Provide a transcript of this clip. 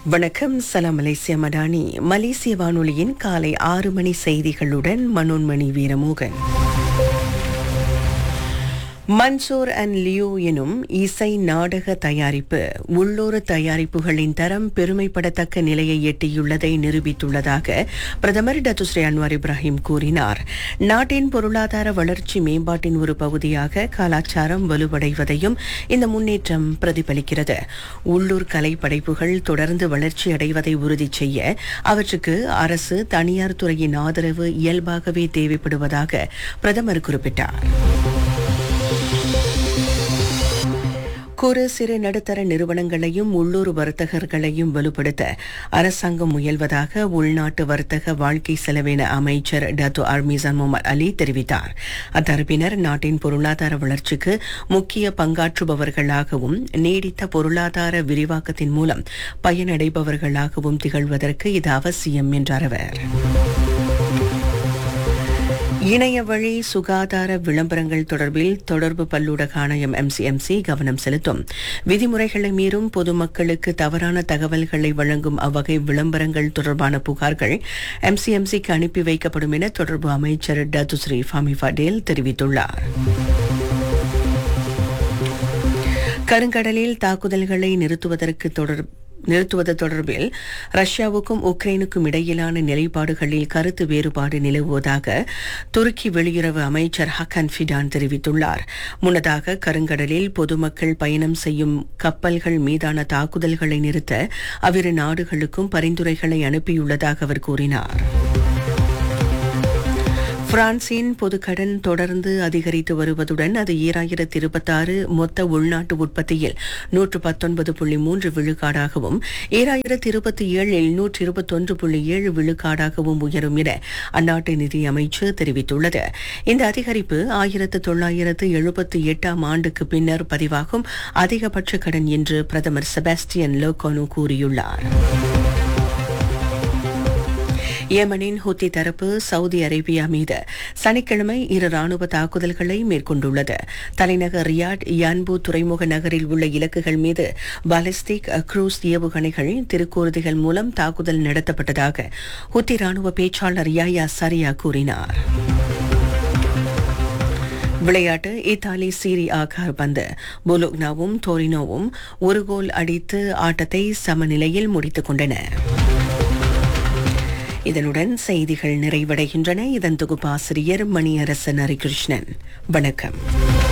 வணக்கம் சலாம் மலேசிய மடானி மலேசிய வானொலியின் காலை ஆறு மணி செய்திகளுடன் மனோன்மணி வீரமோகன் மன்சூர் அண்ட் லியூ எனும் இசை நாடக தயாரிப்பு உள்ளூர் தயாரிப்புகளின் தரம் பெருமைப்படத்தக்க நிலையை எட்டியுள்ளதை நிரூபித்துள்ளதாக பிரதமர் டத்துஸ்ரீ அன்வார் இப்ராஹிம் கூறினார் நாட்டின் பொருளாதார வளர்ச்சி மேம்பாட்டின் ஒரு பகுதியாக கலாச்சாரம் வலுவடைவதையும் இந்த முன்னேற்றம் பிரதிபலிக்கிறது உள்ளூர் கலை படைப்புகள் தொடர்ந்து வளர்ச்சி அடைவதை உறுதி செய்ய அவற்றுக்கு அரசு தனியார் துறையின் ஆதரவு இயல்பாகவே தேவைப்படுவதாக பிரதமர் குறிப்பிட்டார் குறு சிறு நடுத்தர நிறுவனங்களையும் உள்ளூர் வர்த்தகர்களையும் வலுப்படுத்த அரசாங்கம் முயல்வதாக உள்நாட்டு வர்த்தக வாழ்க்கை செலவின அமைச்சர் டத்து அர்மிசான் முகமது அலி தெரிவித்தார் அத்தரப்பினர் நாட்டின் பொருளாதார வளர்ச்சிக்கு முக்கிய பங்காற்றுபவர்களாகவும் நீடித்த பொருளாதார விரிவாக்கத்தின் மூலம் பயனடைபவர்களாகவும் திகழ்வதற்கு இது அவசியம் என்றார் அவர் இணைய வழி சுகாதார விளம்பரங்கள் தொடர்பில் தொடர்பு பல்லூடக ஆணையம் எம்சிஎம்சி கவனம் செலுத்தும் விதிமுறைகளை மீறும் பொதுமக்களுக்கு தவறான தகவல்களை வழங்கும் அவ்வகை விளம்பரங்கள் தொடர்பான புகார்கள் எம்சிஎம்சிக்கு அனுப்பி வைக்கப்படும் என தொடர்பு அமைச்சர் டத்துஸ்ரீ ஃபாமி படேல் தெரிவித்துள்ளார் கருங்கடலில் தாக்குதல்களை நிறுத்துவதற்கு தொடர் நிறுத்துவது தொடர்பில் ரஷ்யாவுக்கும் உக்ரைனுக்கும் இடையிலான நிலைப்பாடுகளில் கருத்து வேறுபாடு நிலவுவதாக துருக்கி வெளியுறவு அமைச்சர் ஹக்கன் ஃபிடான் தெரிவித்துள்ளார் முன்னதாக கருங்கடலில் பொதுமக்கள் பயணம் செய்யும் கப்பல்கள் மீதான தாக்குதல்களை நிறுத்த அவ்விரு நாடுகளுக்கும் பரிந்துரைகளை அனுப்பியுள்ளதாக அவர் கூறினார் பிரான்சின் பொதுக்கடன் தொடர்ந்து அதிகரித்து வருவதுடன் அது ஈராயிரத்தி இருபத்தாறு மொத்த உள்நாட்டு உற்பத்தியில் நூற்று பத்தொன்பது புள்ளி மூன்று விழுக்காடாகவும் ஈராயிரத்தி இருபத்தி ஏழில் நூற்று இருபத்தொன்று புள்ளி ஏழு விழுக்காடாகவும் உயரும் என அந்நாட்டு நிதி அமைச்சு தெரிவித்துள்ளது இந்த அதிகரிப்பு ஆயிரத்து தொள்ளாயிரத்து எழுபத்தி எட்டாம் ஆண்டுக்கு பின்னர் பதிவாகும் அதிகபட்ச கடன் என்று பிரதமர் செபாஸ்டியன் லோகோனு கூறியுள்ளார் ஏமனின் ஹுத்தி தரப்பு சவுதி அரேபியா மீது சனிக்கிழமை இரு ராணுவ தாக்குதல்களை மேற்கொண்டுள்ளது தலைநகர் ரியாட் யான்பு துறைமுக நகரில் உள்ள இலக்குகள் மீது பாலிஸ்டிக் குரூஸ் ஏவுகணைகள் திருக்கூறுதிகள் மூலம் தாக்குதல் நடத்தப்பட்டதாக ஹுத்தி ராணுவ பேச்சாளர் யாயா சரியா கூறினார் விளையாட்டு இத்தாலி சீரி ஆகார் பந்து பொலோக்னாவும் டோரினோவும் ஒரு கோல் அடித்து ஆட்டத்தை சமநிலையில் முடித்துக் கொண்டன இதனுடன் செய்திகள் நிறைவடைகின்றன இதன் தொகுப்பாசிரியர் மணியரசன் ஹரிகிருஷ்ணன் வணக்கம்